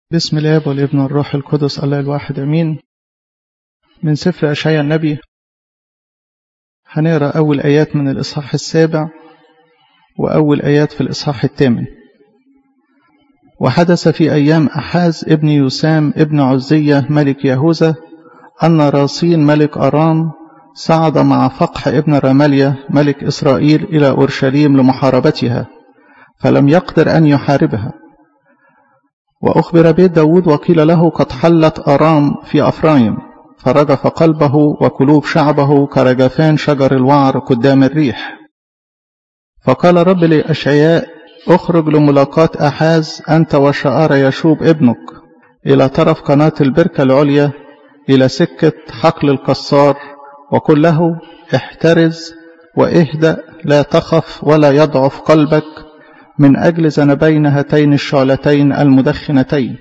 بسم الاب والابن والروح القدس الله الواحد امين من سفر اشعياء النبي هنقرا اول ايات من الاصحاح السابع واول ايات في الاصحاح الثامن وحدث في ايام احاز ابن يوسام ابن عزيه ملك يهوذا ان راسين ملك ارام صعد مع فقح ابن رماليا ملك اسرائيل الى اورشليم لمحاربتها فلم يقدر ان يحاربها وأخبر بيت داود وقيل له قد حلت أرام في أفرايم فرجف قلبه وقلوب شعبه كرجفان شجر الوعر قدام الريح فقال رب لأشعياء اخرج لملاقاة أحاز أنت وشعار يشوب ابنك إلى طرف قناة البركة العليا إلى سكة حقل القصار وقل له احترز واهدأ لا تخف ولا يضعف قلبك من أجل ذنبين هاتين الشعلتين المدخنتين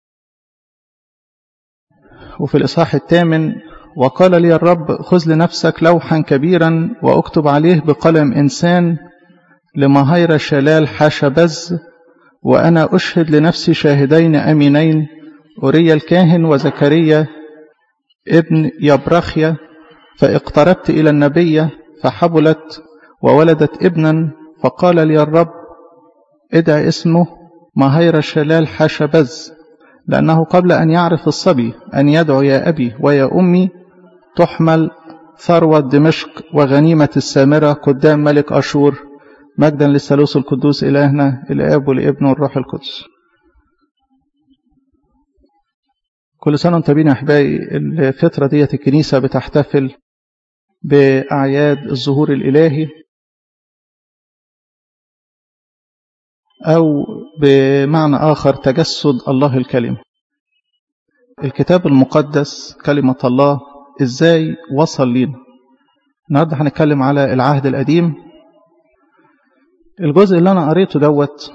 وفي الإصحاح الثامن وقال لي الرب خذ لنفسك لوحا كبيرا واكتب عليه بقلم إنسان لمهير شلال حاشبز وأنا أشهد لنفسي شاهدين أمينين أوريا الكاهن وزكريا ابن يبرخيا فاقتربت إلى النبية فحبلت وولدت ابنا فقال لي الرب ادع اسمه مهير شلال حاشبز لأنه قبل أن يعرف الصبي أن يدعو يا أبي ويا أمي تحمل ثروة دمشق وغنيمة السامرة قدام ملك أشور مجدا للثالوث القدوس إلهنا الآب والابن والروح القدس كل سنة وانتم بينا أحبائي الفترة ديت الكنيسة بتحتفل بأعياد الظهور الإلهي أو بمعنى آخر تجسد الله الكلمة الكتاب المقدس كلمة الله إزاي وصل لينا النهاردة هنتكلم على العهد القديم الجزء اللي أنا قريته دوت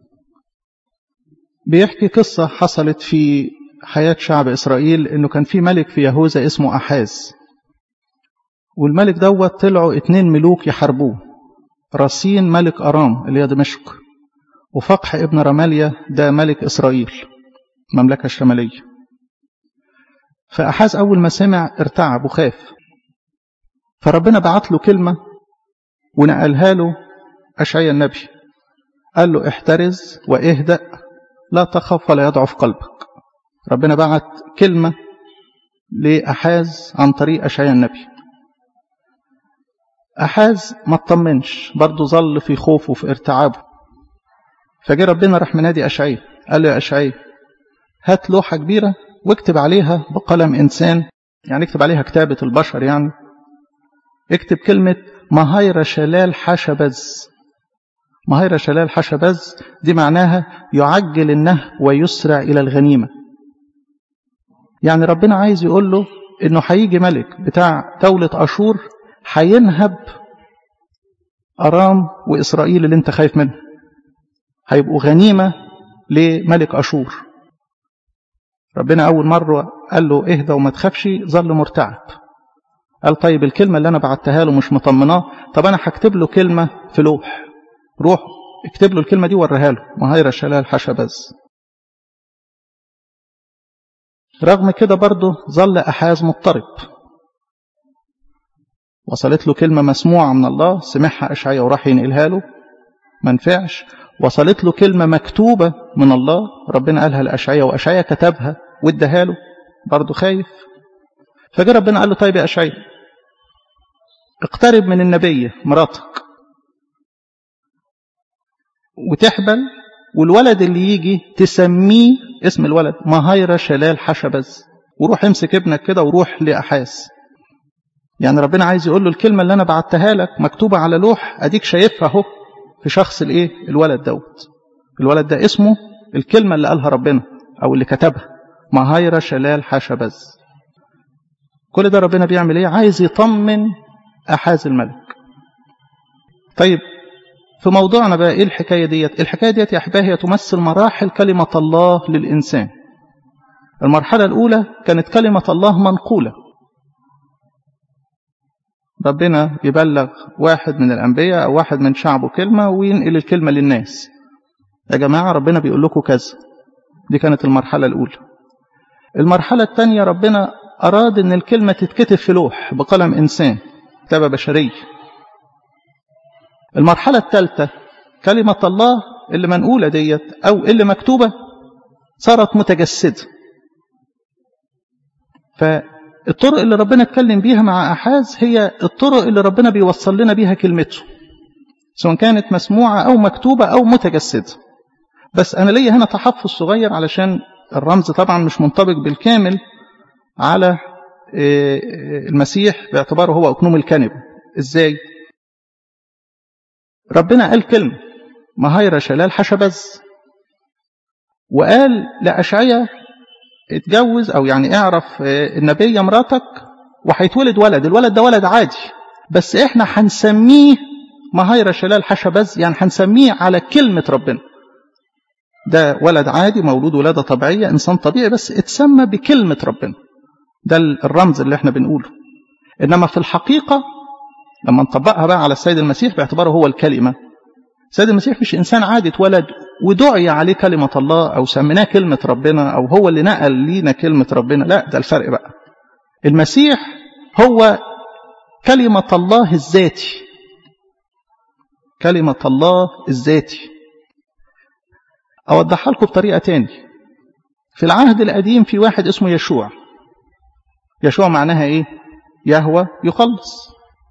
بيحكي قصة حصلت في حياة شعب إسرائيل إنه كان في ملك في يهوذا اسمه أحاز والملك دوت طلعوا اتنين ملوك يحاربوه راسين ملك أرام اللي هي دمشق وفقح ابن رماليا ده ملك إسرائيل المملكة الشمالية فأحاز أول ما سمع ارتعب وخاف فربنا بعت له كلمة ونقلها له أشعيا النبي قال له احترز واهدأ لا تخف ولا يضعف قلبك ربنا بعت كلمة لأحاز عن طريق أشعيا النبي أحاز ما اطمنش برضه ظل في خوفه وفي ارتعابه فجه ربنا راح منادي أشعية قال له يا أشعية هات لوحة كبيرة واكتب عليها بقلم إنسان يعني اكتب عليها كتابة البشر يعني اكتب كلمة مهير شلال حشبز مهير شلال حشبز دي معناها يعجل النهب ويسرع إلى الغنيمة يعني ربنا عايز يقول له انه هيجي ملك بتاع دولة أشور هينهب أرام وإسرائيل اللي انت خايف منه هيبقوا غنيمة لملك أشور ربنا أول مرة قال له اهدى وما تخافش ظل مرتعب قال طيب الكلمة اللي أنا بعتها له مش مطمناه طب أنا هكتب له كلمة في لوح روح اكتب له الكلمة دي وريها له مهيرة شلال حشبز رغم كده برضه ظل أحاز مضطرب وصلت له كلمة مسموعة من الله سمعها أشعيا وراح ينقلها له ما نفعش وصلت له كلمة مكتوبة من الله ربنا قالها لأشعيا وأشعيا كتبها واداها له برضه خايف فجاء ربنا قال له طيب يا أشعيا اقترب من النبية مراتك وتحبل والولد اللي يجي تسميه اسم الولد مهيرة شلال حشبز وروح امسك ابنك كده وروح لأحاس يعني ربنا عايز يقول له الكلمة اللي أنا بعتها لك مكتوبة على لوح أديك شايفها أهو في شخص الايه الولد دوت الولد ده اسمه الكلمة اللي قالها ربنا أو اللي كتبها مهايرة شلال حشبز كل ده ربنا بيعمل ايه عايز يطمن أحاز الملك طيب في موضوعنا بقى ايه الحكاية ديت الحكاية ديت يا أحبائي هي تمثل مراحل كلمة الله للإنسان المرحلة الأولى كانت كلمة الله منقولة ربنا يبلغ واحد من الأنبياء أو واحد من شعبه كلمة وينقل الكلمة للناس يا جماعة ربنا بيقول لكم كذا دي كانت المرحلة الأولى المرحلة الثانية ربنا أراد أن الكلمة تتكتب في لوح بقلم إنسان كتابة بشرية المرحلة الثالثة كلمة الله اللي منقولة ديت أو اللي مكتوبة صارت متجسدة فالطرق اللي ربنا اتكلم بيها مع أحاز هي الطرق اللي ربنا بيوصل لنا بيها كلمته سواء كانت مسموعة أو مكتوبة أو متجسدة بس أنا ليا هنا تحفظ صغير علشان الرمز طبعا مش منطبق بالكامل على المسيح باعتباره هو أكنوم الكنب إزاي ربنا قال كلمة مهيرة شلال حشبز وقال لأشعية اتجوز أو يعني اعرف النبية مراتك وهيتولد ولد الولد ده ولد عادي بس احنا هنسميه مهيرة شلال حشبز يعني هنسميه على كلمة ربنا ده ولد عادي مولود ولادة طبيعية إنسان طبيعي بس اتسمى بكلمة ربنا ده الرمز اللي احنا بنقوله إنما في الحقيقة لما نطبقها بقى على السيد المسيح باعتباره هو الكلمة السيد المسيح مش إنسان عادي اتولد ودعي عليه كلمة الله أو سميناه كلمة ربنا أو هو اللي نقل لينا كلمة ربنا لا ده الفرق بقى المسيح هو كلمة الله الذاتي كلمة الله الذاتي أوضحها لكم بطريقة تاني في العهد القديم في واحد اسمه يشوع يشوع معناها ايه يهوى يخلص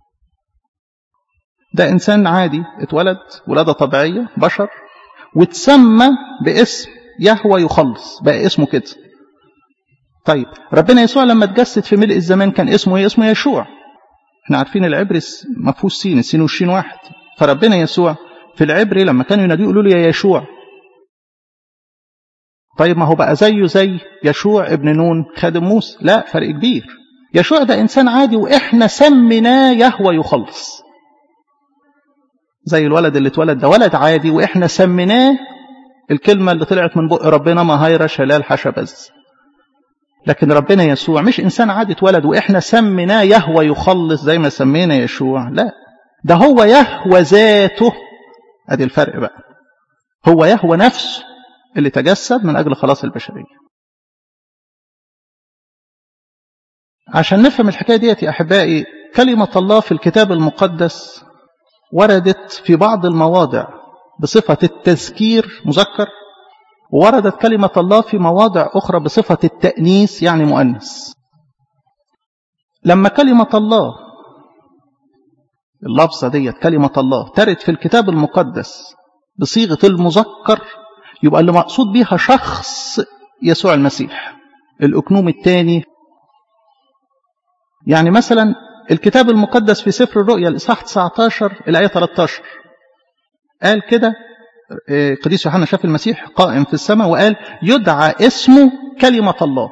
ده إنسان عادي اتولد ولادة طبيعية بشر وتسمى باسم يهوى يخلص بقى اسمه كده طيب ربنا يسوع لما اتجسد في ملء الزمان كان اسمه ايه اسمه يشوع احنا عارفين العبري ما فيهوش سين السين والشين واحد فربنا يسوع في العبري لما كانوا يناديه يقولوا له يا يشوع طيب ما هو بقى زيه زي يشوع ابن نون خادم موسى لا فرق كبير يشوع ده انسان عادي واحنا سميناه يهوى يخلص زي الولد اللي اتولد ده ولد عادي واحنا سميناه الكلمه اللي طلعت من بق ربنا مهيرة شلال حشبز لكن ربنا يسوع مش انسان عادي اتولد واحنا سميناه يهوى يخلص زي ما سمينا يشوع لا ده هو يهوى ذاته ادي الفرق بقى هو يهوى نفسه اللي تجسد من أجل خلاص البشرية عشان نفهم الحكاية ديت يا أحبائي كلمة الله في الكتاب المقدس وردت في بعض المواضع بصفة التذكير مذكر ووردت كلمة الله في مواضع أخرى بصفة التأنيس يعني مؤنث لما كلمة الله اللفظة ديت كلمة الله ترد في الكتاب المقدس بصيغة المذكر يبقى اللي مقصود بيها شخص يسوع المسيح الأكنوم الثاني يعني مثلا الكتاب المقدس في سفر الرؤيا الإصحاح 19 الآية 13 قال كده قديس يوحنا شاف المسيح قائم في السماء وقال يدعى اسمه كلمة الله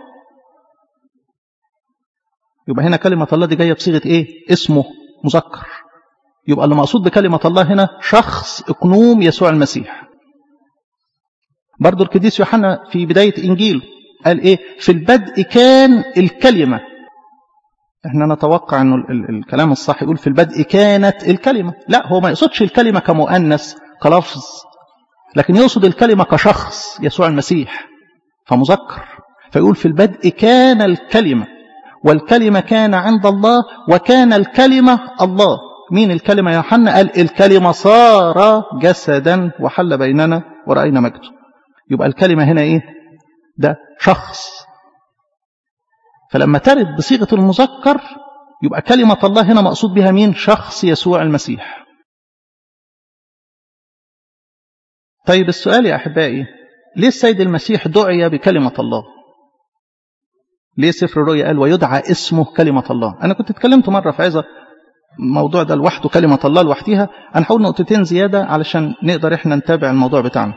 يبقى هنا كلمة الله دي جاية بصيغة ايه اسمه مذكر يبقى اللي مقصود بكلمة الله هنا شخص اقنوم يسوع المسيح برضو القديس يوحنا في بداية إنجيله قال إيه في البدء كان الكلمة احنا نتوقع انه الكلام الصح يقول في البدء كانت الكلمة لا هو ما يقصدش الكلمة كمؤنث كلفظ لكن يقصد الكلمة كشخص يسوع المسيح فمذكر فيقول في البدء كان الكلمة والكلمة كان عند الله وكان الكلمة الله مين الكلمة يا يوحنا قال الكلمة صار جسدا وحل بيننا ورأينا مجده يبقى الكلمة هنا ايه ده شخص فلما ترد بصيغة المذكر يبقى كلمة الله هنا مقصود بها مين شخص يسوع المسيح طيب السؤال يا أحبائي ليه السيد المسيح دعي بكلمة الله ليه سفر الرؤيا قال ويدعى اسمه كلمة الله أنا كنت اتكلمت مرة في عظة الموضوع ده لوحده كلمة الله لوحديها أنا هقول نقطتين زيادة علشان نقدر إحنا نتابع الموضوع بتاعنا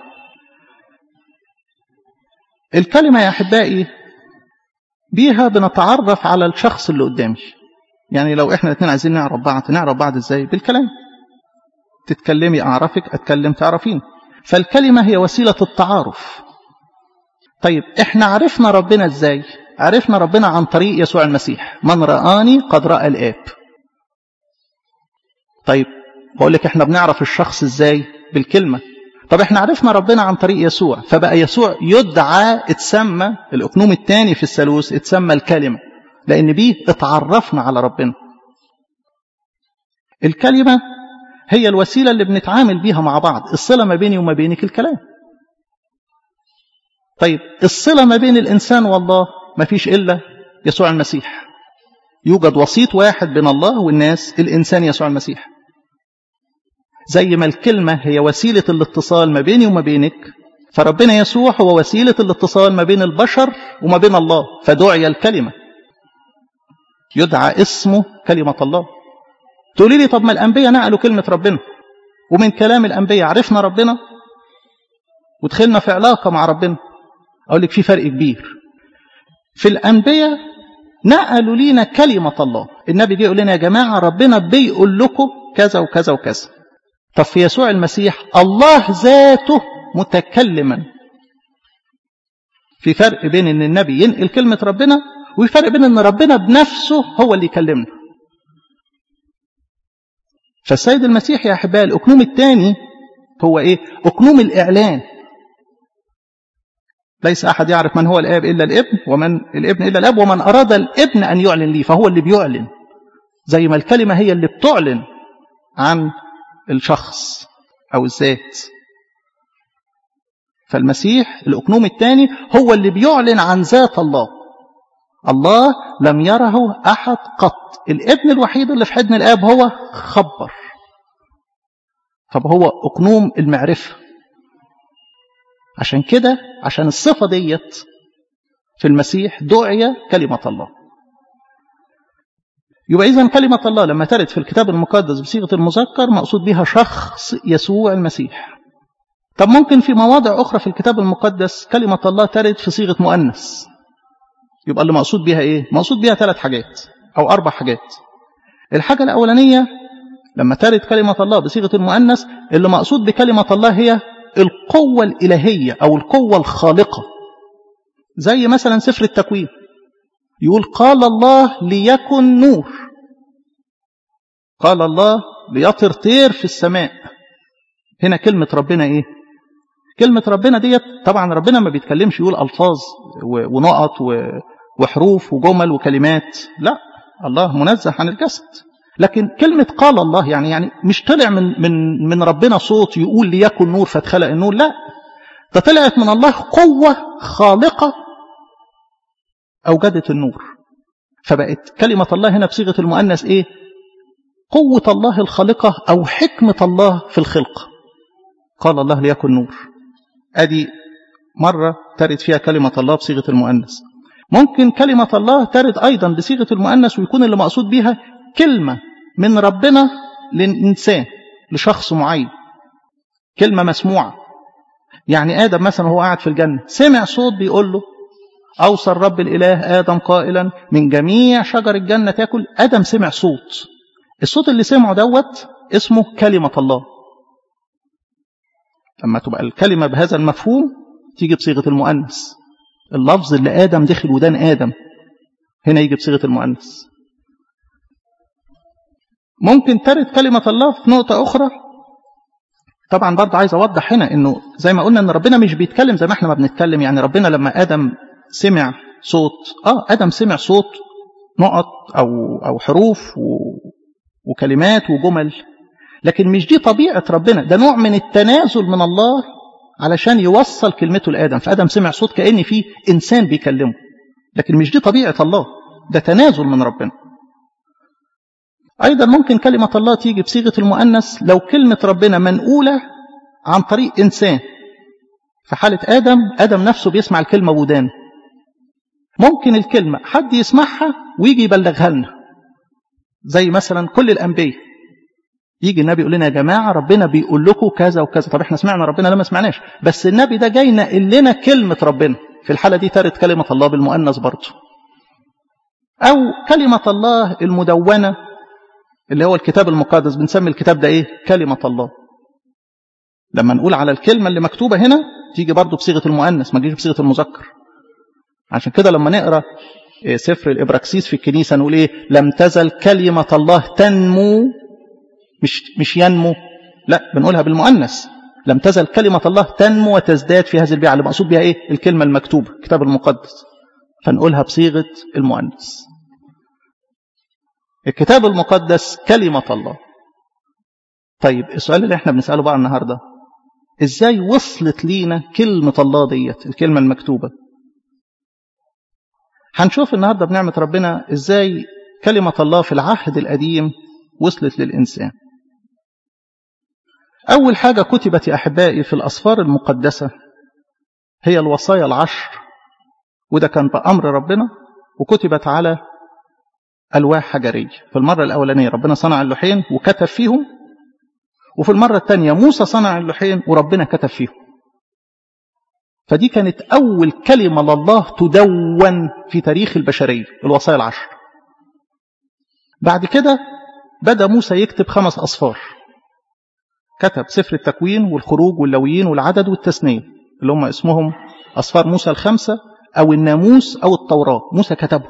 الكلمة يا أحبائي بيها بنتعرف على الشخص اللي قدامي يعني لو إحنا الاثنين عايزين نعرف بعض نعرف بعض إزاي بالكلام تتكلمي أعرفك أتكلم تعرفين فالكلمة هي وسيلة التعارف طيب إحنا عرفنا ربنا إزاي عرفنا ربنا عن طريق يسوع المسيح من رآني قد رأى الآب طيب بقول لك إحنا بنعرف الشخص إزاي بالكلمة طب احنا عرفنا ربنا عن طريق يسوع فبقى يسوع يدعى اتسمى الاقنوم الثاني في الثالوث اتسمى الكلمة لان بيه اتعرفنا على ربنا الكلمة هي الوسيلة اللي بنتعامل بيها مع بعض الصلة ما بيني وما بينك الكلام طيب الصلة ما بين الإنسان والله ما فيش إلا يسوع المسيح يوجد وسيط واحد بين الله والناس الإنسان يسوع المسيح زي ما الكلمة هي وسيلة الاتصال ما بيني وما بينك فربنا يسوع هو وسيلة الاتصال ما بين البشر وما بين الله فدعي الكلمة يدعى اسمه كلمة الله تقولي لي طب ما الأنبياء نقلوا كلمة ربنا ومن كلام الأنبياء عرفنا ربنا ودخلنا في علاقة مع ربنا أقول لك في فرق كبير في الأنبياء نقلوا لينا كلمة الله النبي جه يقول لنا يا جماعة ربنا بيقول لكم كذا وكذا وكذا طب في يسوع المسيح الله ذاته متكلما في فرق بين ان النبي ينقل كلمة ربنا وفي فرق بين ان ربنا بنفسه هو اللي يكلمنا فالسيد المسيح يا احبائي الاقنوم الثاني هو ايه اقنوم الاعلان ليس احد يعرف من هو الاب الا الابن ومن الابن الا الاب ومن اراد الابن ان يعلن لي فهو اللي بيعلن زي ما الكلمه هي اللي بتعلن عن الشخص او الذات فالمسيح الاقنوم الثاني هو اللي بيعلن عن ذات الله الله لم يره احد قط الابن الوحيد اللي في حضن الاب هو خبر طب هو اقنوم المعرفه عشان كده عشان الصفه ديت في المسيح دعي كلمه الله يبقى اذا كلمه الله لما ترد في الكتاب المقدس بصيغه المذكر مقصود بها شخص يسوع المسيح طب ممكن في مواضع اخرى في الكتاب المقدس كلمه الله ترد في صيغه مؤنث يبقى اللي مقصود بها ايه مقصود بها ثلاث حاجات او اربع حاجات الحاجه الاولانيه لما ترد كلمه الله بصيغه المؤنث اللي مقصود بكلمه الله هي القوه الالهيه او القوه الخالقه زي مثلا سفر التكوين يقول قال الله ليكن نور قال الله ليطر طير في السماء هنا كلمة ربنا ايه كلمة ربنا ديت طبعا ربنا ما بيتكلمش يقول ألفاظ ونقط وحروف وجمل وكلمات لا الله منزه عن الجسد لكن كلمة قال الله يعني يعني مش طلع من من من ربنا صوت يقول ليكن نور فاتخلق النور لا ده طلعت من الله قوة خالقة أوجدت النور فبقت كلمة الله هنا بصيغة المؤنث إيه قوة الله الخالقة أو حكمة الله في الخلق قال الله ليكن نور أدي مرة ترد فيها كلمة الله بصيغة المؤنث ممكن كلمة الله ترد أيضا بصيغة المؤنث ويكون اللي مقصود بها كلمة من ربنا للإنسان لشخص معين كلمة مسموعة يعني آدم مثلا وهو قاعد في الجنة سمع صوت بيقول له أوصى الرب الإله آدم قائلا من جميع شجر الجنة تاكل آدم سمع صوت الصوت اللي سمعه دوت اسمه كلمة الله لما تبقى الكلمة بهذا المفهوم تيجي بصيغة المؤنث اللفظ اللي آدم دخل ودان آدم هنا يجي بصيغة المؤنث ممكن ترد كلمة الله في نقطة أخرى طبعا برضه عايز أوضح هنا إنه زي ما قلنا إن ربنا مش بيتكلم زي ما إحنا ما بنتكلم يعني ربنا لما آدم سمع صوت آه آدم سمع صوت نقط أو أو حروف و وكلمات وجمل لكن مش دي طبيعة ربنا ده نوع من التنازل من الله علشان يوصل كلمته لآدم فآدم سمع صوت كأن في إنسان بيكلمه لكن مش دي طبيعة الله ده تنازل من ربنا أيضا ممكن كلمة الله تيجي بصيغة المؤنث لو كلمة ربنا منقولة عن طريق إنسان في حالة آدم آدم نفسه بيسمع الكلمة بودانه ممكن الكلمة حد يسمعها ويجي يبلغها لنا زي مثلا كل الأنبياء يجي النبي يقول لنا يا جماعة ربنا بيقول لكم كذا وكذا طب احنا سمعنا ربنا لما سمعناش بس النبي ده جاي نقل لنا كلمة ربنا في الحالة دي ترد كلمة الله بالمؤنث برضه أو كلمة الله المدونة اللي هو الكتاب المقدس بنسمي الكتاب ده ايه كلمة الله لما نقول على الكلمة اللي مكتوبة هنا تيجي برضه بصيغة المؤنث ما تجيش بصيغة المذكر عشان كده لما نقرأ سفر الإبراكسيس في الكنيسة نقول إيه لم تزل كلمة الله تنمو مش مش ينمو لا بنقولها بالمؤنث لم تزل كلمة الله تنمو وتزداد في هذه البيعة اللي مقصود بها إيه الكلمة المكتوبة الكتاب المقدس فنقولها بصيغة المؤنث الكتاب المقدس كلمة الله طيب السؤال اللي احنا بنسأله بقى النهاردة ازاي وصلت لينا كلمة الله ديت الكلمة المكتوبة هنشوف النهاردة بنعمة ربنا ازاي كلمة الله في العهد القديم وصلت للإنسان أول حاجة كتبت يا أحبائي في الأسفار المقدسة هي الوصايا العشر وده كان بأمر ربنا وكتبت على ألواح حجرية في المرة الأولانية ربنا صنع اللوحين وكتب فيهم وفي المرة الثانية موسى صنع اللوحين وربنا كتب فيهم فدي كانت أول كلمة لله تدون في تاريخ البشرية الوصايا العشر بعد كده بدأ موسى يكتب خمس أصفار كتب سفر التكوين والخروج واللويين والعدد والتثنية اللي هم اسمهم أصفار موسى الخمسة أو الناموس أو التوراة موسى كتبهم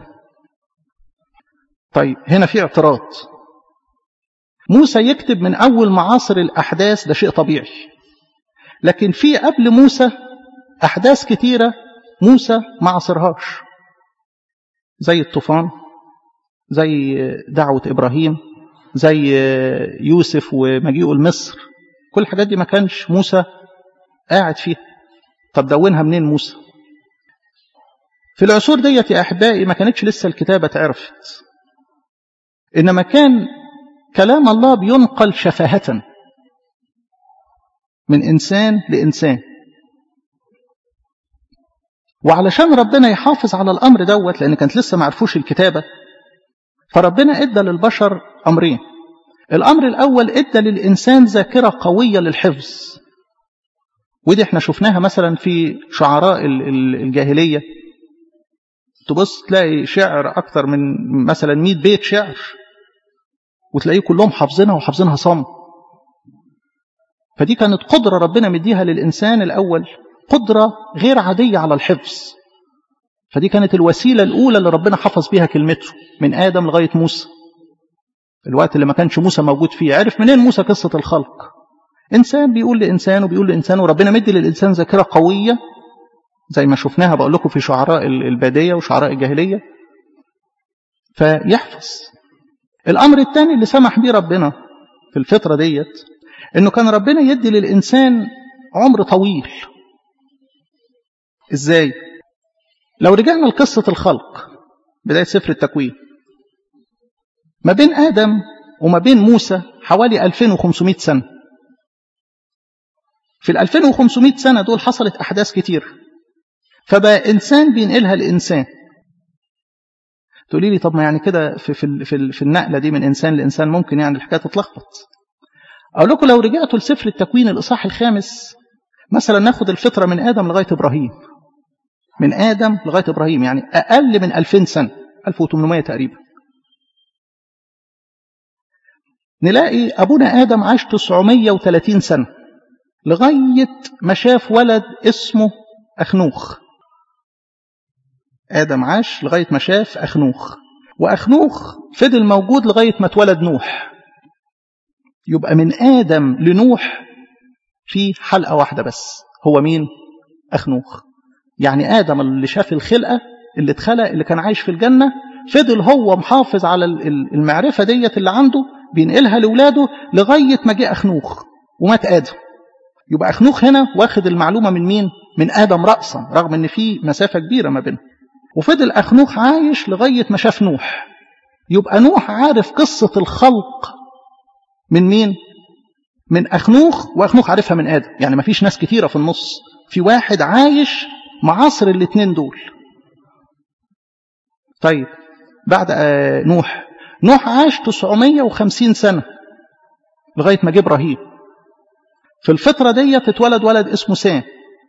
طيب هنا في اعتراض موسى يكتب من أول معاصر الأحداث ده شيء طبيعي لكن في قبل موسى أحداث كتيرة موسى ما عصرهاش زي الطوفان زي دعوة إبراهيم زي يوسف ومجيئه لمصر كل الحاجات دي ما كانش موسى قاعد فيها طب دونها منين موسى في العصور ديت يا أحبائي ما كانتش لسه الكتابة اتعرفت إنما كان كلام الله بينقل شفاهة من إنسان لإنسان وعلشان ربنا يحافظ على الأمر دوت لأن كانت لسه ما عرفوش الكتابة فربنا ادى للبشر امرين الامر الاول ادى للانسان ذاكره قويه للحفظ ودي احنا شفناها مثلا في شعراء الجاهليه تبص تلاقي شعر اكتر من مثلا 100 بيت شعر وتلاقيه كلهم حافظينها وحافظينها صم فدي كانت قدره ربنا مديها للانسان الاول قدره غير عاديه على الحفظ فدي كانت الوسيلة الأولى اللي ربنا حفظ بيها كلمته من آدم لغاية موسى الوقت اللي ما كانش موسى موجود فيه عرف منين موسى قصة الخلق إنسان بيقول لإنسان وبيقول لإنسان وربنا مدي للإنسان ذاكرة قوية زي ما شفناها بقول لكم في شعراء البادية وشعراء الجاهلية فيحفظ الأمر الثاني اللي سمح بيه ربنا في الفترة ديت إنه كان ربنا يدي للإنسان عمر طويل إزاي؟ لو رجعنا لقصة الخلق بداية سفر التكوين ما بين آدم وما بين موسى حوالي 2500 سنة في ال 2500 سنة دول حصلت أحداث كتير فبقى إنسان بينقلها لإنسان تقولي لي طب ما يعني كده في, في, في, في النقلة دي من إنسان لإنسان ممكن يعني الحكاية تتلخبط أقول لكم لو رجعتوا لسفر التكوين الإصحاح الخامس مثلا ناخد الفطرة من آدم لغاية إبراهيم من آدم لغاية إبراهيم يعني أقل من 2000 سنة 1800 تقريبا نلاقي أبونا آدم عاش 930 سنة لغاية ما شاف ولد اسمه أخنوخ آدم عاش لغاية ما شاف أخنوخ وأخنوخ فضل موجود لغاية ما اتولد نوح يبقى من آدم لنوح في حلقة واحدة بس هو مين؟ أخنوخ يعني آدم اللي شاف الخلقة اللي اتخلق اللي كان عايش في الجنة فضل هو محافظ على المعرفة ديت اللي عنده بينقلها لولاده لغاية ما جه أخنوخ ومات آدم يبقى أخنوخ هنا واخد المعلومة من مين؟ من آدم رأسا رغم ان في مسافة كبيرة ما بينهم وفضل أخنوخ عايش لغاية ما شاف نوح يبقى نوح عارف قصة الخلق من مين؟ من أخنوخ وأخنوخ عارفها من آدم يعني ما فيش ناس كتيرة في النص في واحد عايش معاصر الاثنين دول طيب بعد آه نوح نوح عاش 950 سنة لغاية ما جه إبراهيم في الفترة دي اتولد ولد اسمه سام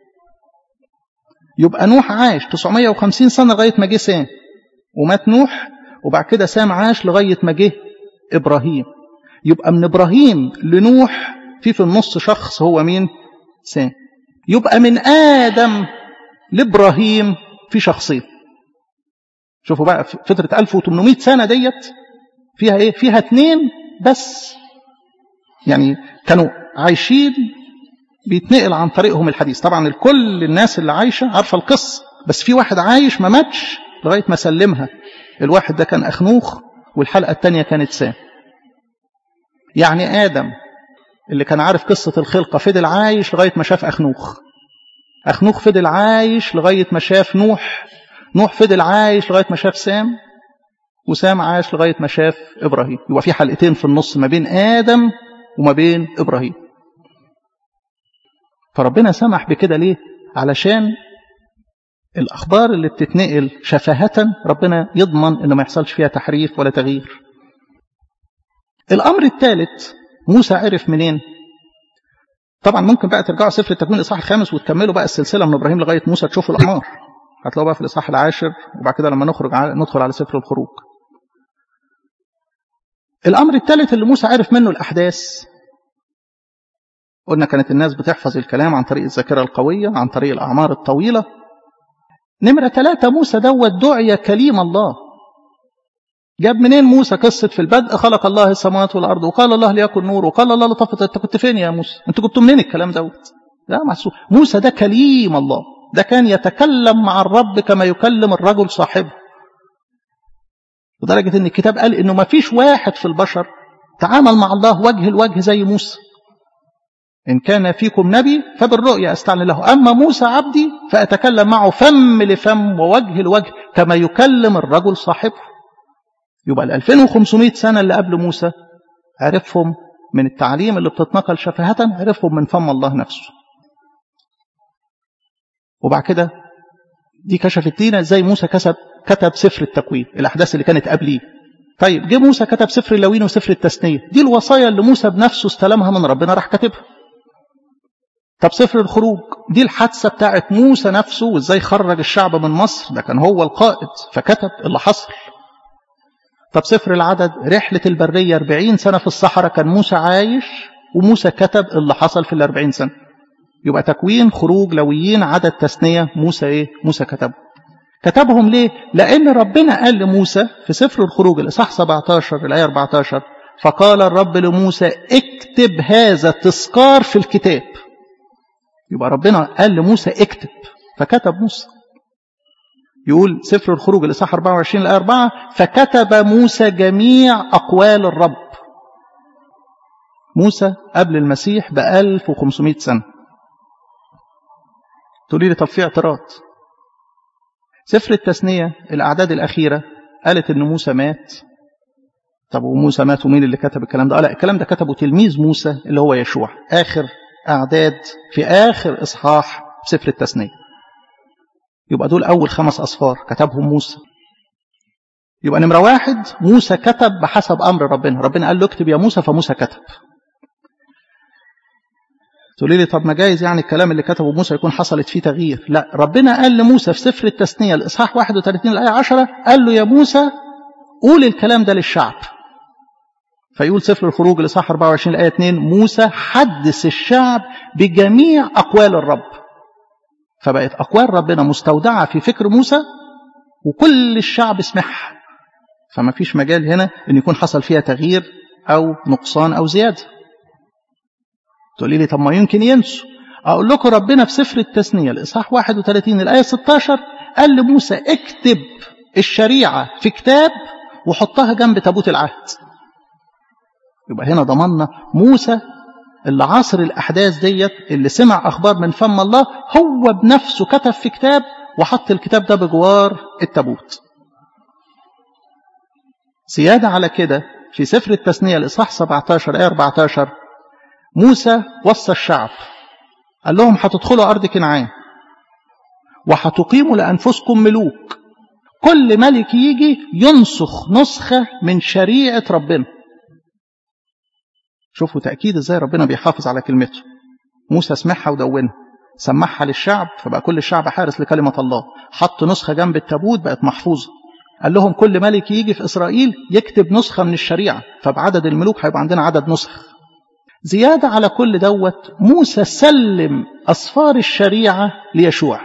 يبقى نوح عاش 950 سنة لغاية ما جه سام ومات نوح وبعد كده سام عاش لغاية ما جه إبراهيم يبقى من إبراهيم لنوح في في النص شخص هو مين سام يبقى من آدم لإبراهيم في شخصين شوفوا بقى فترة 1800 سنة ديت فيها ايه فيها اتنين بس يعني كانوا عايشين بيتنقل عن طريقهم الحديث طبعا الكل الناس اللي عايشة عارفة القصة بس في واحد عايش ما ماتش لغاية ما سلمها الواحد ده كان أخنوخ والحلقة الثانية كانت سام يعني آدم اللي كان عارف قصة الخلقة فضل عايش لغاية ما شاف أخنوخ أخنوخ فضل عايش لغاية ما شاف نوح نوح فضل عايش لغاية ما شاف سام وسام عاش لغاية ما شاف إبراهيم يبقى في حلقتين في النص ما بين آدم وما بين إبراهيم فربنا سمح بكده ليه علشان الأخبار اللي بتتنقل شفاهة ربنا يضمن إنه ما يحصلش فيها تحريف ولا تغيير الأمر الثالث موسى عرف منين طبعا ممكن بقى ترجعوا سفر التكوين الإصحاح الخامس وتكملوا بقى السلسلة من إبراهيم لغاية موسى تشوفوا الأعمار هتلاقوا بقى في الإصحاح العاشر وبعد كده لما نخرج على ندخل على سفر الخروج الأمر الثالث اللي موسى عرف منه الأحداث قلنا كانت الناس بتحفظ الكلام عن طريق الذاكرة القوية عن طريق الأعمار الطويلة نمرة ثلاثة موسى دوت دعي كليم الله جاب منين موسى قصة في البدء خلق الله السماوات والأرض وقال الله ليكن نور وقال الله لطفت أنت كنت فين يا موسى أنت كنت منين الكلام دوت لا محسوب موسى ده كليم الله ده كان يتكلم مع الرب كما يكلم الرجل صاحبه لدرجة ان الكتاب قال انه ما فيش واحد في البشر تعامل مع الله وجه لوجه زي موسى إن كان فيكم نبي فبالرؤيا أستعلن له أما موسى عبدي فأتكلم معه فم لفم ووجه لوجه كما يكلم الرجل صاحبه يبقى ال 2500 سنة اللي قبل موسى عرفهم من التعليم اللي بتتنقل شفاهة عرفهم من فم الله نفسه وبعد كده دي كشفت لنا ازاي موسى كسب كتب سفر التكوين الأحداث اللي كانت قبليه طيب جه موسى كتب سفر اللوين وسفر التثنية دي الوصايا اللي موسى بنفسه استلمها من ربنا راح كاتبها طب سفر الخروج دي الحادثة بتاعت موسى نفسه وازاي خرج الشعب من مصر ده كان هو القائد فكتب اللي حصل طب سفر العدد رحلة البرية 40 سنة في الصحراء كان موسى عايش وموسى كتب اللي حصل في ال 40 سنة يبقى تكوين خروج لويين عدد تثنية موسى ايه موسى كتب كتبهم ليه لأن ربنا قال لموسى في سفر الخروج الإصحاح 17 الآية 14 فقال الرب لموسى اكتب هذا التذكار في الكتاب يبقى ربنا قال لموسى اكتب فكتب موسى يقول سفر الخروج الإصحاح 24 الآية 4 فكتب موسى جميع أقوال الرب موسى قبل المسيح ب 1500 سنة تقولي لي طب في اعتراض سفر التثنية الأعداد الأخيرة قالت إن موسى مات طب وموسى مات ومين اللي كتب الكلام ده؟ لا الكلام ده كتبه تلميذ موسى اللي هو يشوع آخر أعداد في آخر إصحاح سفر التثنية يبقى دول أول خمس أصفار كتبهم موسى يبقى نمرة واحد موسى كتب بحسب أمر ربنا ربنا قال له اكتب يا موسى فموسى كتب تقولي لي طب ما جايز يعني الكلام اللي كتبه موسى يكون حصلت فيه تغيير لا ربنا قال لموسى في سفر التثنية الإصحاح 31 الآية 10 قال له يا موسى قول الكلام ده للشعب فيقول سفر الخروج الإصحاح 24 الآية 2 موسى حدث الشعب بجميع أقوال الرب فبقت أقوال ربنا مستودعة في فكر موسى وكل الشعب سمعها فما فيش مجال هنا أن يكون حصل فيها تغيير أو نقصان أو زيادة تقولي لي طب ما يمكن ينسوا أقول لكم ربنا في سفر التثنية الإصحاح 31 الآية 16 قال لموسى اكتب الشريعة في كتاب وحطها جنب تابوت العهد يبقى هنا ضمننا موسى اللي عاصر الأحداث ديت اللي سمع أخبار من فم الله هو بنفسه كتب في كتاب وحط الكتاب ده بجوار التابوت زيادة على كده في سفر التثنية الإصحاح 17 آية 14 موسى وصى الشعب قال لهم هتدخلوا أرض كنعان وهتقيموا لأنفسكم ملوك كل ملك يجي ينسخ نسخة من شريعة ربنا شوفوا تأكيد ازاي ربنا بيحافظ على كلمته موسى سمعها ودونها سمعها للشعب فبقى كل الشعب حارس لكلمة الله حط نسخة جنب التابوت بقت محفوظة قال لهم كل ملك يجي في إسرائيل يكتب نسخة من الشريعة فبعدد الملوك هيبقى عندنا عدد نسخ زيادة على كل دوت موسى سلم أصفار الشريعة ليشوع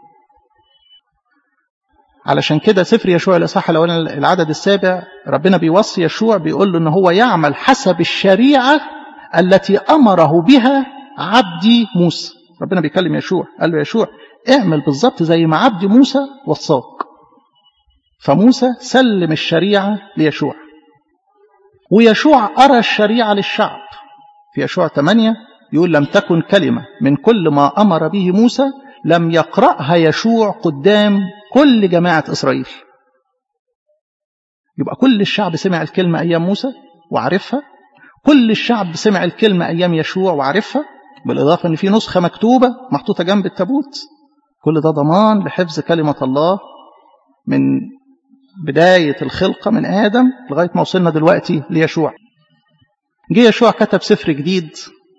علشان كده سفر يشوع الإصحاح الأولاني العدد السابع ربنا بيوصي يشوع بيقول له إن هو يعمل حسب الشريعة التي أمره بها عبدي موسى ربنا بيكلم يشوع قال له يشوع اعمل بالظبط زي ما عبد موسى وصاك فموسى سلم الشريعة ليشوع ويشوع أرى الشريعة للشعب في يشوع 8 يقول لم تكن كلمة من كل ما أمر به موسى لم يقرأها يشوع قدام كل جماعة إسرائيل يبقى كل الشعب سمع الكلمة أيام موسى وعرفها كل الشعب سمع الكلمة أيام يشوع وعرفها بالإضافة أن في نسخة مكتوبة محطوطة جنب التابوت كل ده ضمان لحفظ كلمة الله من بداية الخلقة من آدم لغاية ما وصلنا دلوقتي ليشوع جه يشوع كتب سفر جديد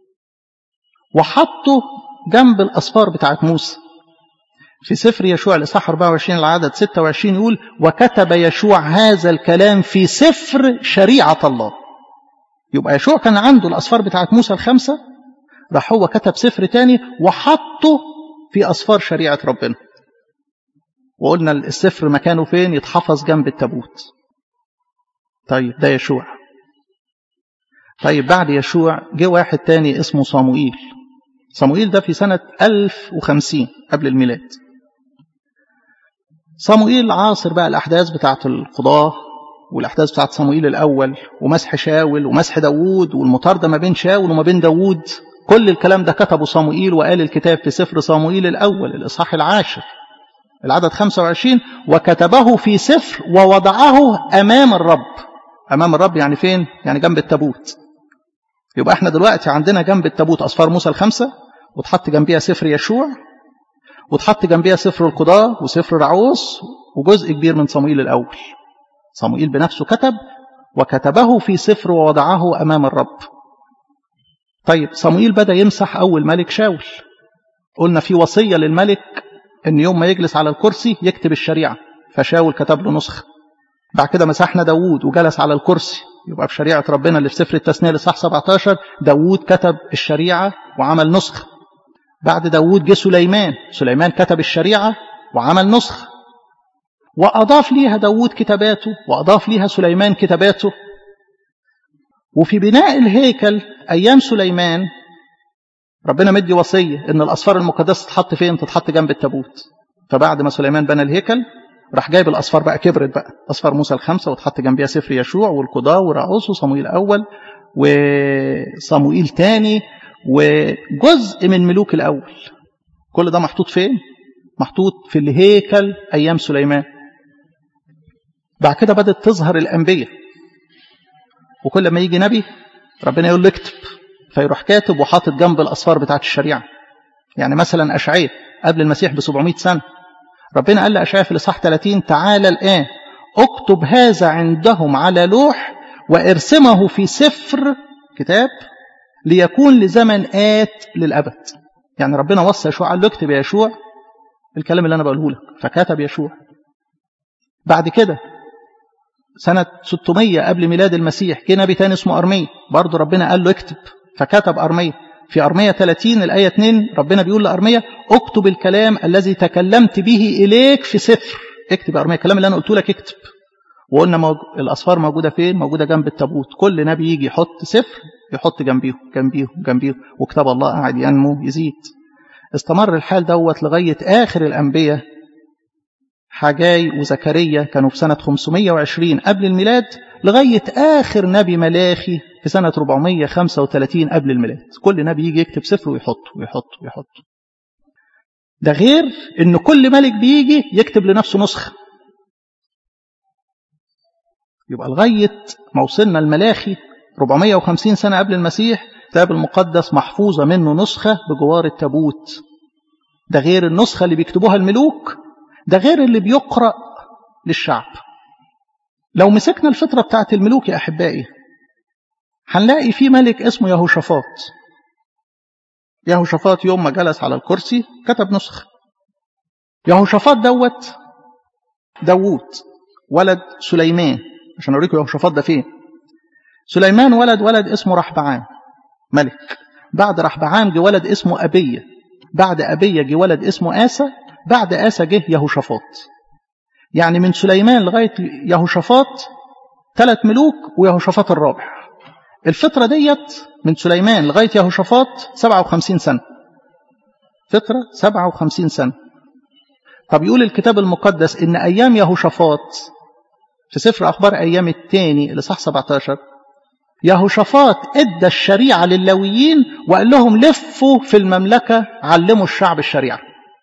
وحطه جنب الأسفار بتاعت موسى في سفر يشوع الإصحاح 24 العدد 26 يقول وكتب يشوع هذا الكلام في سفر شريعة الله يبقى يشوع كان عنده الأسفار بتاعت موسى الخمسة راح هو كتب سفر تاني وحطه في أسفار شريعة ربنا وقلنا السفر مكانه فين يتحفظ جنب التابوت طيب ده يشوع طيب بعد يشوع جه واحد تاني اسمه صموئيل صموئيل ده في سنة 1050 قبل الميلاد صموئيل عاصر بقى الأحداث بتاعة القضاة والأحداث بتاعة صموئيل الأول ومسح شاول ومسح داوود والمطاردة ما بين شاول وما بين داوود كل الكلام ده كتبه صموئيل وقال الكتاب في سفر صموئيل الأول الإصحاح العاشر العدد 25 وكتبه في سفر ووضعه أمام الرب أمام الرب يعني فين؟ يعني جنب التابوت يبقى احنا دلوقتي عندنا جنب التابوت أصفار موسى الخمسة وتحط جنبيها سفر يشوع وتحط جنبيها سفر القضاء وسفر رعوس وجزء كبير من صموئيل الأول صموئيل بنفسه كتب وكتبه في سفر ووضعه أمام الرب طيب صموئيل بدأ يمسح أول ملك شاول قلنا في وصية للملك ان يوم ما يجلس على الكرسي يكتب الشريعة فشاول كتب له نسخة بعد كده مسحنا داوود وجلس على الكرسي يبقى في شريعة ربنا اللي في سفر التثنية لصح 17 داوود كتب الشريعة وعمل نسخة بعد داوود جه سليمان سليمان كتب الشريعة وعمل نسخة وأضاف ليها داوود كتاباته وأضاف ليها سليمان كتاباته وفي بناء الهيكل أيام سليمان ربنا مدي وصية إن الأصفار المقدسة تتحط فين؟ تتحط جنب التابوت. فبعد ما سليمان بنى الهيكل راح جايب الأصفار بقى كبرت بقى، أصفار موسى الخمسة وتحط جنبيها سفر يشوع والقضاء ورعوس وصموئيل الأول وصموئيل تاني وجزء من ملوك الأول. كل ده محطوط فين؟ محطوط في الهيكل أيام سليمان. بعد كده بدأت تظهر الأنبياء. وكل ما يجي نبي ربنا يقول له اكتب فيروح كاتب وحاطط جنب الأصفار بتاعت الشريعة يعني مثلا أشعية قبل المسيح ب 700 سنة ربنا قال لأشعية في الإصحاح 30 تعالى الآن اكتب هذا عندهم على لوح وارسمه في سفر كتاب ليكون لزمن آت للأبد يعني ربنا وصى يشوع قال له اكتب يا يشوع الكلام اللي أنا بقوله لك فكتب يشوع بعد كده سنة 600 قبل ميلاد المسيح جه نبي تاني اسمه أرمية برضه ربنا قال له اكتب فكتب أرمية في أرمية 30 الآية 2 ربنا بيقول لأرمية اكتب الكلام الذي تكلمت به إليك في سفر اكتب يا أرمية الكلام اللي أنا قلت لك اكتب وقلنا موج... الأصفار موجودة فين موجودة جنب التابوت كل نبي يجي يحط سفر يحط جنبيه جنبيه جنبيه وكتاب الله قاعد ينمو يزيد استمر الحال دوت لغاية آخر الأنبياء حجاي وزكريا كانوا في سنة 520 قبل الميلاد لغاية آخر نبي ملاخي في سنة 435 قبل الميلاد كل نبي يجي يكتب سفر ويحطه ويحطه ويحطه ده غير ان كل ملك بيجي يكتب لنفسه نسخة يبقى لغاية ما وصلنا الملاخي 450 سنة قبل المسيح الكتاب المقدس محفوظة منه نسخة بجوار التابوت ده غير النسخة اللي بيكتبوها الملوك ده غير اللي بيقرأ للشعب لو مسكنا الفترة بتاعت الملوك يا أحبائي هنلاقي في ملك اسمه يهوشافاط يهوشافاط يوم ما جلس على الكرسي كتب نسخة يهوشافاط دوت داوود ولد سليمان عشان أوريكم يهوشافاط ده فين سليمان ولد ولد اسمه رحبعام ملك بعد رحبعام جه ولد اسمه أبية بعد أبية جه ولد اسمه آسى بعد آسى جه يهوشافاط يعني من سليمان لغاية يهوشافاط ثلاث ملوك ويهوشافاط الرابع الفترة ديت من سليمان لغاية يهوشافاط 57 سنة فترة 57 سنة طب يقول الكتاب المقدس إن أيام يهوشافاط في سفر أخبار أيام الثاني اللي صح 17 يهوشافاط ادى الشريعة للويين وقال لهم لفوا في المملكة علموا الشعب الشريعة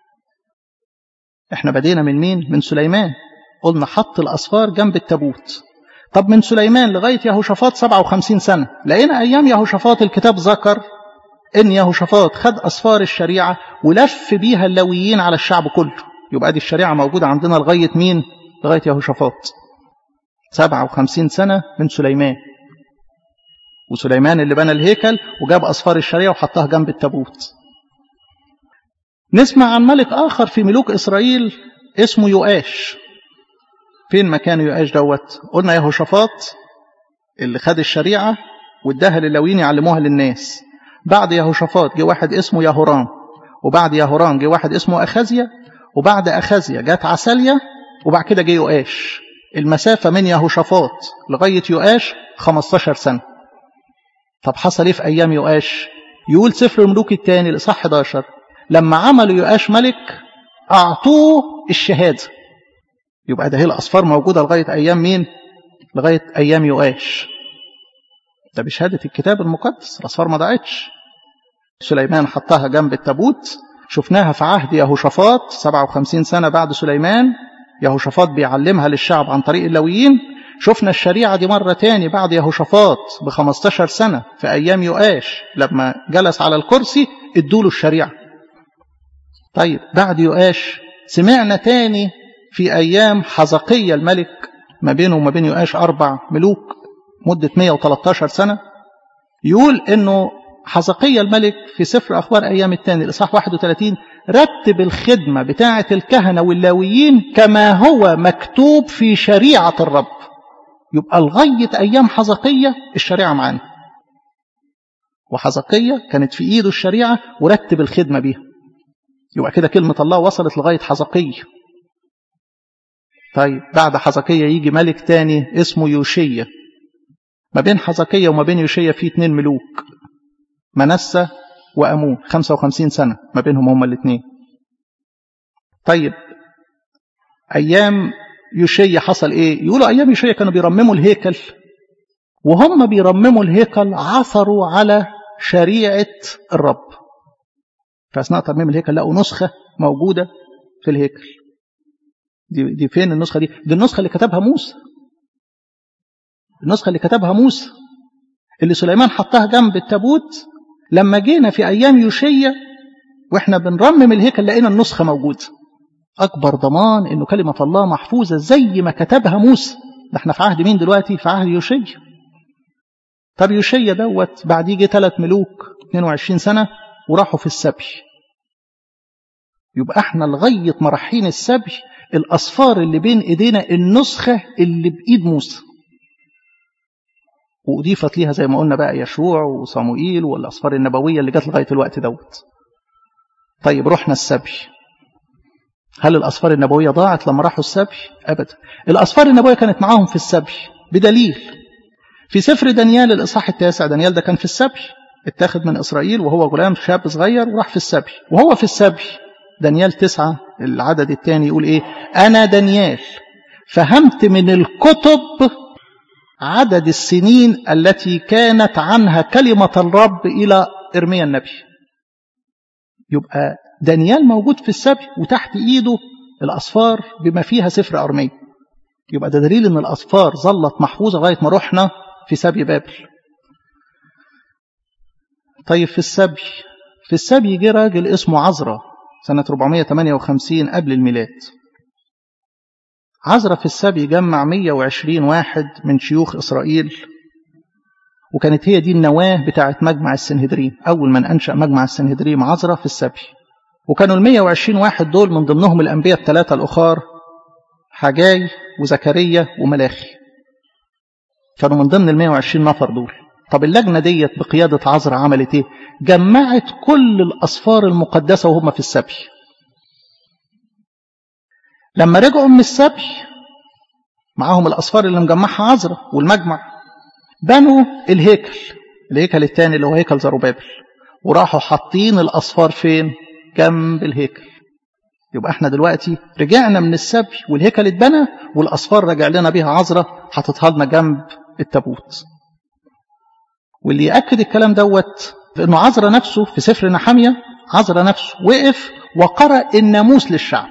احنا بدينا من مين؟ من سليمان قلنا حط الأصفار جنب التابوت طب من سليمان لغاية يهوشافاط 57 سنة لقينا أيام يهوشافاط الكتاب ذكر إن يهوشافاط خد أصفار الشريعة ولف بيها اللويين على الشعب كله يبقى دي الشريعة موجودة عندنا لغاية مين؟ لغاية يهوشافاط 57 سنة من سليمان وسليمان اللي بنى الهيكل وجاب أصفار الشريعة وحطها جنب التابوت نسمع عن ملك آخر في ملوك إسرائيل اسمه يؤاش فين مكان يؤاش دوت قلنا يهوشافاط اللي خد الشريعة واداها للوين يعلموها للناس بعد يهوشافاط جه واحد اسمه يهورام وبعد يهورام جه واحد اسمه أخازيا وبعد أخازيا جت عساليا وبعد كده جه يؤاش المسافة من يهوشافاط لغاية يؤاش 15 سنة طب حصل ايه في أيام يؤاش يقول سفر الملوك الثاني الإصحاح 11 لما عملوا يؤاش ملك أعطوه الشهادة يبقى ده هي الأصفار موجودة لغاية أيام مين لغاية أيام يؤاش ده بشهادة الكتاب المقدس الأصفار ما ضاعتش سليمان حطها جنب التابوت شفناها في عهد يهوشافاط 57 سنة بعد سليمان يهوشافاط بيعلمها للشعب عن طريق اللويين شفنا الشريعة دي مرة تاني بعد يهوشافاط ب 15 سنة في أيام يؤاش لما جلس على الكرسي ادوله الشريعة طيب بعد يؤاش سمعنا تاني في أيام حزقية الملك ما بينه وما بين يؤاش أربع ملوك مدة 113 سنة يقول إنه حزقية الملك في سفر أخبار أيام الثاني الإصحاح 31 رتب الخدمة بتاعة الكهنة واللاويين كما هو مكتوب في شريعة الرب يبقى لغاية أيام حزقية الشريعة معانا وحزقية كانت في إيده الشريعة ورتب الخدمة بيها يبقى كده كلمة الله وصلت لغاية حزقية طيب بعد حزقية يجي ملك تاني اسمه يوشية ما بين حزقية وما بين يوشية في اتنين ملوك منسى وأمون 55 سنة ما بينهم هما الاثنين طيب أيام يوشية حصل إيه يقولوا أيام يوشية كانوا بيرمموا الهيكل وهم بيرمموا الهيكل عثروا على شريعة الرب فأثناء ترميم الهيكل لقوا نسخة موجودة في الهيكل دي, دي فين النسخة دي دي النسخة اللي كتبها موسى النسخة اللي كتبها موسى اللي سليمان حطها جنب التابوت لما جينا في أيام يوشية وإحنا بنرمم الهيكل لقينا النسخة موجودة أكبر ضمان إنه كلمة الله محفوظة زي ما كتبها موسى ده احنا في عهد مين دلوقتي في عهد يوشية طب يوشية دوت بعديه جه ثلاث ملوك 22 سنة وراحوا في السبي يبقى احنا لغاية ما رايحين السبي الأصفار اللي بين إيدينا النسخة اللي بإيد موسى وأضيفت ليها زي ما قلنا بقى يشوع وصموئيل والأصفار النبوية اللي جت لغاية الوقت دوت طيب رحنا السبي هل الأصفار النبوية ضاعت لما راحوا السبي أبدا الأصفار النبوية كانت معاهم في السبي بدليل في سفر دانيال الإصحاح التاسع دانيال ده كان في السبي اتاخد من إسرائيل وهو غلام شاب صغير وراح في السبي وهو في السبي دانيال تسعة العدد الثاني يقول إيه أنا دانيال فهمت من الكتب عدد السنين التي كانت عنها كلمة الرب إلى إرميا النبي يبقى دانيال موجود في السبي وتحت إيده الأصفار بما فيها سفر أرميا يبقى ده دليل أن الأصفار ظلت محفوظة لغاية ما رحنا في سبي بابل طيب في السبي في السبي جه راجل اسمه عزرا سنة 458 قبل الميلاد عزرا في السبي جمع 120 واحد من شيوخ إسرائيل وكانت هي دي النواة بتاعة مجمع السنهدرين أول من أنشأ مجمع السنهدرين عزرا في السبي وكانوا ال 120 واحد دول من ضمنهم الأنبياء الثلاثة الأخار حجاي وزكريا وملاخي كانوا من ضمن ال 120 نفر دول طب اللجنة ديت بقيادة عزرا عملت ايه جمعت كل الأصفار المقدسة وهم في السبي لما رجعوا من السبي معاهم الأصفار اللي مجمعها عزرا والمجمع بنوا الهيكل الهيكل الثاني اللي هو هيكل زروبابل وراحوا حاطين الأصفار فين جنب الهيكل يبقى احنا دلوقتي رجعنا من السبي والهيكل اتبنى والأصفار رجع لنا بيها عذرة حاططها لنا جنب التابوت واللي يأكد الكلام دوت لأنه عذرة نفسه في سفر نحمية عذرة نفسه وقف وقرأ الناموس للشعب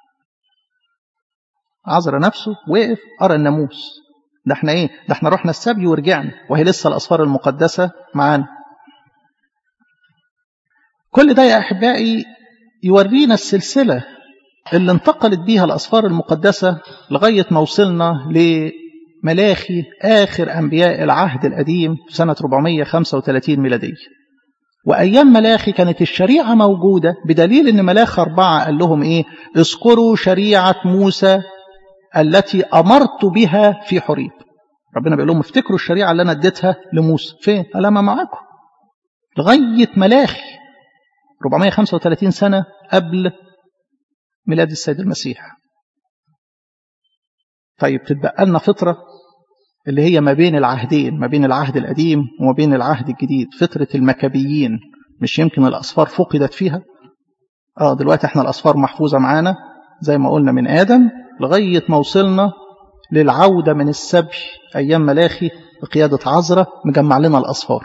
عذرة نفسه وقف قرأ الناموس ده احنا ايه ده احنا رحنا السبي ورجعنا وهي لسه الأصفار المقدسة معانا كل ده يا أحبائي يورينا السلسلة اللي انتقلت بيها الأصفار المقدسة لغاية ما وصلنا لملاخي آخر أنبياء العهد القديم في سنة 435 ميلادية وأيام ملاخي كانت الشريعة موجودة بدليل أن ملاخ أربعة قال لهم إيه اذكروا شريعة موسى التي أمرت بها في حريب ربنا بيقول لهم افتكروا الشريعة اللي أنا اديتها لموسى فين؟ قال ما معاكم لغاية ملاخي 435 سنة قبل ميلاد السيد المسيح طيب تتبقى لنا فترة اللي هي ما بين العهدين ما بين العهد القديم وما بين العهد الجديد فترة المكابيين مش يمكن الأصفار فقدت فيها اه دلوقتي احنا الأصفار محفوظة معانا زي ما قلنا من آدم لغاية ما وصلنا للعودة من السبي أيام ملاخي بقيادة عزرة مجمع لنا الأصفار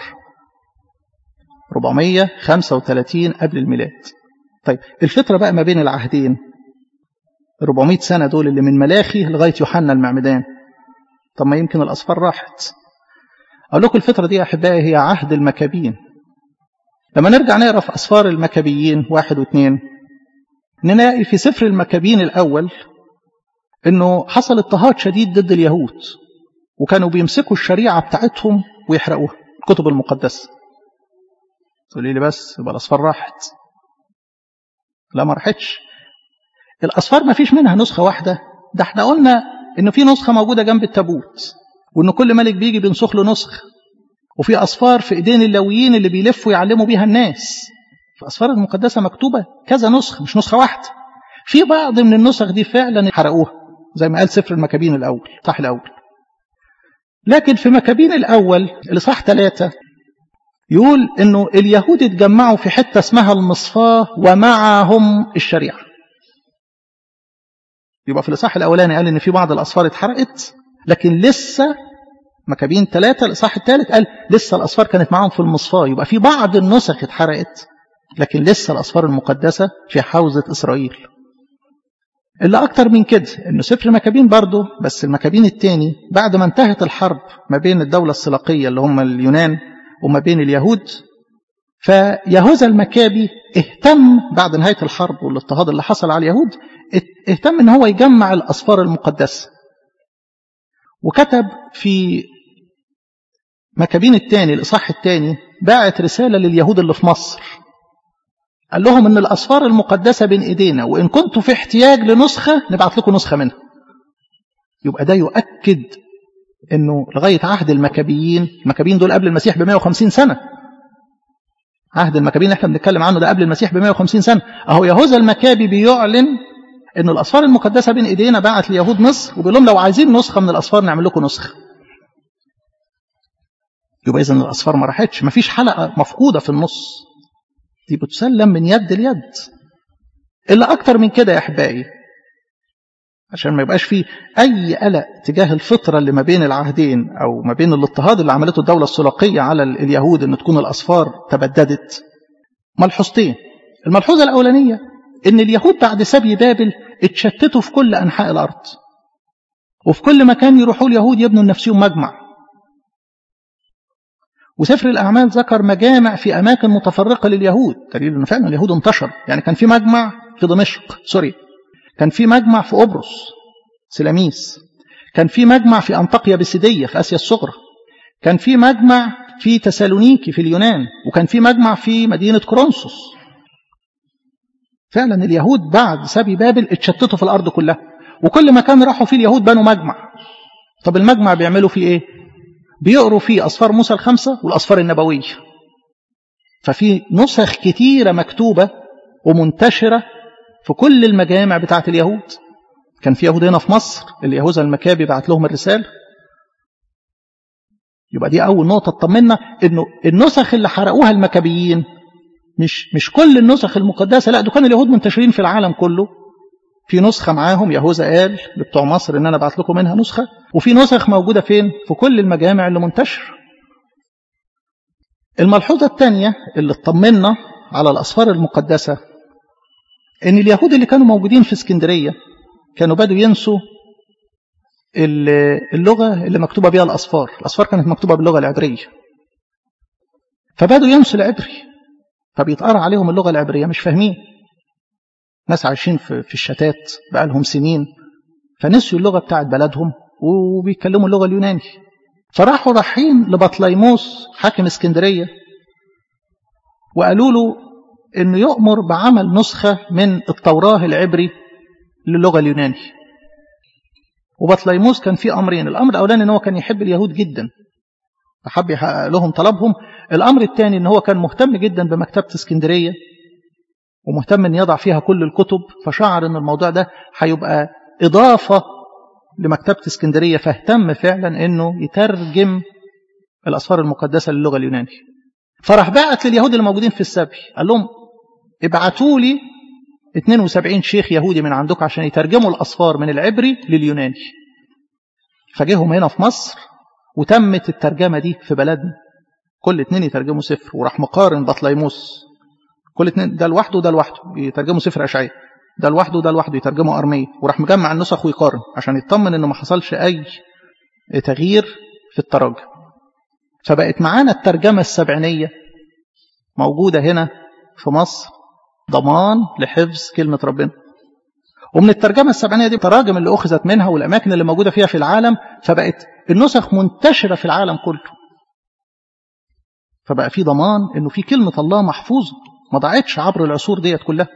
435 قبل الميلاد طيب الفترة بقى ما بين العهدين 400 سنة دول اللي من ملاخي لغاية يوحنا المعمدان طب ما يمكن الأصفار راحت أقول لكم الفترة دي يا أحبائي هي عهد المكابين لما نرجع نقرأ في أصفار المكابيين واحد واثنين نلاقي في سفر المكابين الأول إنه حصل اضطهاد شديد ضد اليهود وكانوا بيمسكوا الشريعة بتاعتهم ويحرقوها الكتب المقدسة تقولي لي بس يبقى الأصفار راحت لا ما راحتش الأصفار ما فيش منها نسخة واحدة ده احنا قلنا إنه في نسخة موجودة جنب التابوت وإن كل ملك بيجي بينسخ له نسخة وفي أصفار في إيدين اللويين اللي بيلفوا يعلموا بيها الناس في الأصفار المقدسة مكتوبة كذا نسخة مش نسخة واحدة في بعض من النسخ دي فعلا حرقوها زي ما قال سفر المكابين الأول صح الأول لكن في مكابين الأول اللي صح ثلاثة يقول إنه اليهود اتجمعوا في حتة اسمها المصفاة ومعهم الشريعة يبقى في الإصحاح الأولاني قال إن في بعض الأصفار اتحرقت لكن لسه مكابين ثلاثة الإصحاح الثالث قال لسه الأصفار كانت معاهم في المصفاة يبقى في بعض النسخ اتحرقت لكن لسه الأصفار المقدسة في حوزة إسرائيل اللي أكتر من كده إنه سفر مكابين برضه بس المكابين الثاني بعد ما انتهت الحرب ما بين الدولة الصلاقية اللي هم اليونان وما بين اليهود فيهوذا المكابي اهتم بعد نهاية الحرب والاضطهاد اللي حصل على اليهود اهتم ان هو يجمع الأصفار المقدسة وكتب في مكابين الثاني الإصحاح الثاني باعت رسالة لليهود اللي في مصر قال لهم ان الأصفار المقدسة بين ايدينا وإن كنتوا في احتياج لنسخة نبعت لكم نسخة منها يبقى ده يؤكد انه لغاية عهد المكابيين المكابيين دول قبل المسيح ب 150 سنة عهد المكابين احنا بنتكلم عنه ده قبل المسيح ب 150 سنة اهو يهوذا المكابي بيعلن ان الأصفار المقدسة بين ايدينا بعت ليهود مصر وبيقول لهم لو عايزين نسخة من الأصفار نعمل لكم نسخة يبقى إذا الأصفار ما راحتش ما فيش حلقة مفقودة في النص دي بتسلم من يد ليد إلا أكتر من كده يا أحبائي عشان ما يبقاش فيه أي قلق تجاه الفطرة اللي ما بين العهدين أو ما بين الاضطهاد اللي عملته الدولة السلاقية على اليهود أن تكون الأصفار تبددت ملحوظتين الملحوظة الأولانية أن اليهود بعد سبي بابل اتشتتوا في كل أنحاء الأرض وفي كل مكان يروحوا اليهود يبنوا لنفسهم مجمع وسفر الأعمال ذكر مجامع في أماكن متفرقة لليهود دليل أن فعلا اليهود انتشر يعني كان في مجمع في دمشق سوريا كان في مجمع في قبرص سلاميس كان في مجمع في أنطاقيا بسيدية في آسيا الصغرى كان في مجمع في تسالونيكي في اليونان وكان في مجمع في مدينة كورنثوس فعلا اليهود بعد سبي بابل اتشتتوا في الأرض كلها وكل مكان راحوا فيه اليهود بنوا مجمع طب المجمع بيعملوا فيه ايه بيقروا فيه أصفار موسى الخمسة والأصفار النبوية ففي نسخ كتيرة مكتوبة ومنتشرة في كل المجامع بتاعة اليهود كان في يهود هنا في مصر اليهوذا المكابي بعت لهم الرسالة يبقى دي أول نقطة تطمنا إنه النسخ اللي حرقوها المكابيين مش مش كل النسخ المقدسة لا دول كانوا اليهود منتشرين في العالم كله في نسخة معاهم يهوذا قال لبتوع مصر إن أنا بعت لكم منها نسخة وفي نسخ موجودة فين؟ في كل المجامع اللي منتشرة. الملحوظة الثانية اللي اطمنا على الأسفار المقدسة إن اليهود اللي كانوا موجودين في اسكندرية كانوا بدوا ينسوا اللغة اللي مكتوبة بها الأسفار الأسفار كانت مكتوبة باللغة العبرية فبدوا ينسوا العبري فبيتقرأ عليهم اللغة العبرية مش فاهمين ناس عايشين في الشتات بقالهم سنين فنسيوا اللغة بتاعت بلدهم وبيتكلموا اللغة اليوناني فراحوا رايحين لبطليموس حاكم اسكندرية وقالوا له انه يؤمر بعمل نسخة من التوراة العبري للغة اليوناني وبطليموس كان في امرين الامر الاولاني ان هو كان يحب اليهود جدا فحب يحقق لهم طلبهم الامر الثاني ان هو كان مهتم جدا بمكتبة اسكندرية ومهتم ان يضع فيها كل الكتب فشعر ان الموضوع ده هيبقى اضافة لمكتبة اسكندرية فاهتم فعلا انه يترجم الاسفار المقدسة للغة اليوناني فراح بعت لليهود اللي موجودين في السبي قال لهم ابعتوا لي 72 شيخ يهودي من عندكم عشان يترجموا الاسفار من العبري لليوناني فجيهم هنا في مصر وتمت الترجمة دي في بلدنا كل اتنين يترجموا سفر وراح مقارن بطليموس كل اتنين ده لوحده وده لوحده يترجموا سفر اشعياء ده لوحده وده لوحده يترجموا ارميه وراح مجمع النسخ ويقارن عشان يطمن انه ما حصلش اي تغيير في التراجم فبقت معانا الترجمه السبعينيه موجوده هنا في مصر ضمان لحفظ كلمه ربنا ومن الترجمه السبعينيه دي التراجم اللي اخذت منها والاماكن اللي موجوده فيها في العالم فبقت النسخ منتشره في العالم كله فبقى في ضمان انه في كلمه الله محفوظه ما ضاعتش عبر العصور ديت كلها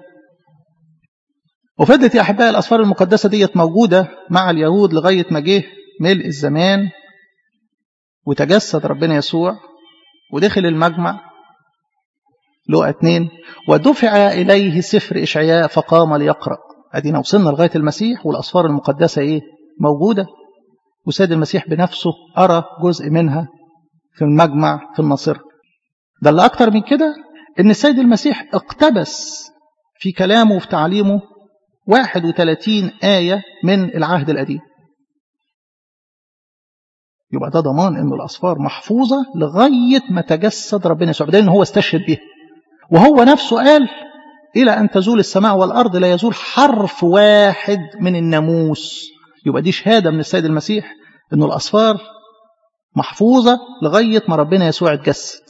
وفضلت يا احبائي الاسفار المقدسه ديت موجوده مع اليهود لغايه ما جه ملء الزمان وتجسد ربنا يسوع ودخل المجمع لقى اتنين ودفع اليه سفر اشعياء فقام ليقرا ادينا وصلنا لغايه المسيح والاسفار المقدسه ايه موجوده وسيد المسيح بنفسه ارى جزء منها في المجمع في الناصره ده اللي اكتر من كده ان السيد المسيح اقتبس في كلامه وفي تعليمه 31 آية من العهد القديم يبقى ده ضمان انه الاسفار محفوظه لغايه ما تجسد ربنا يسوع بدليل ان هو استشهد بها وهو نفسه قال الى ان تزول السماء والارض لا يزول حرف واحد من الناموس يبقى دي شهاده من السيد المسيح انه الاسفار محفوظه لغايه ما ربنا يسوع اتجسد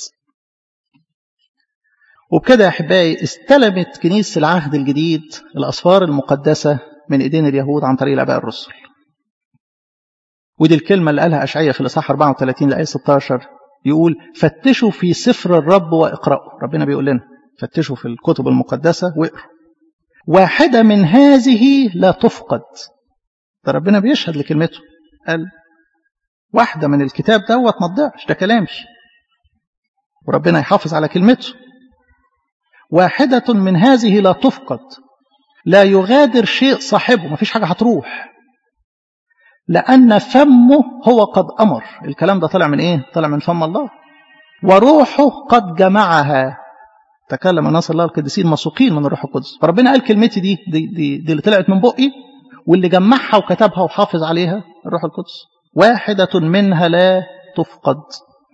وبكده يا احبائي استلمت كنيسه العهد الجديد الاسفار المقدسه من ايدين اليهود عن طريق الاباء الرسل. ودي الكلمه اللي قالها اشعياء في الاصحاح 34 لايه 16 يقول فتشوا في سفر الرب واقرأوا ربنا بيقول لنا فتشوا في الكتب المقدسه واقروا. واحده من هذه لا تفقد. ده ربنا بيشهد لكلمته قال واحده من الكتاب دوت ما تضيعش ده كلامي. وربنا يحافظ على كلمته. واحدة من هذه لا تفقد لا يغادر شيء صاحبه ما فيش حاجة هتروح لأن فمه هو قد أمر الكلام ده طلع من إيه؟ طلع من فم الله وروحه قد جمعها تكلم ناس الله القديسين مسوقين من الروح القدس فربنا قال كلمتي دي دي, دي دي اللي طلعت من بقي واللي جمعها وكتبها وحافظ عليها الروح القدس واحدة منها لا تفقد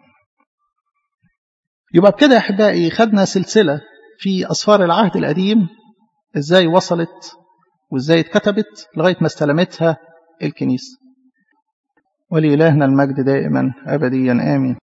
يبقى بكده يا أحبائي خدنا سلسلة في أسفار العهد القديم إزاي وصلت وإزاي اتكتبت لغاية ما استلمتها الكنيسة ولإلهنا المجد دائما أبديا آمين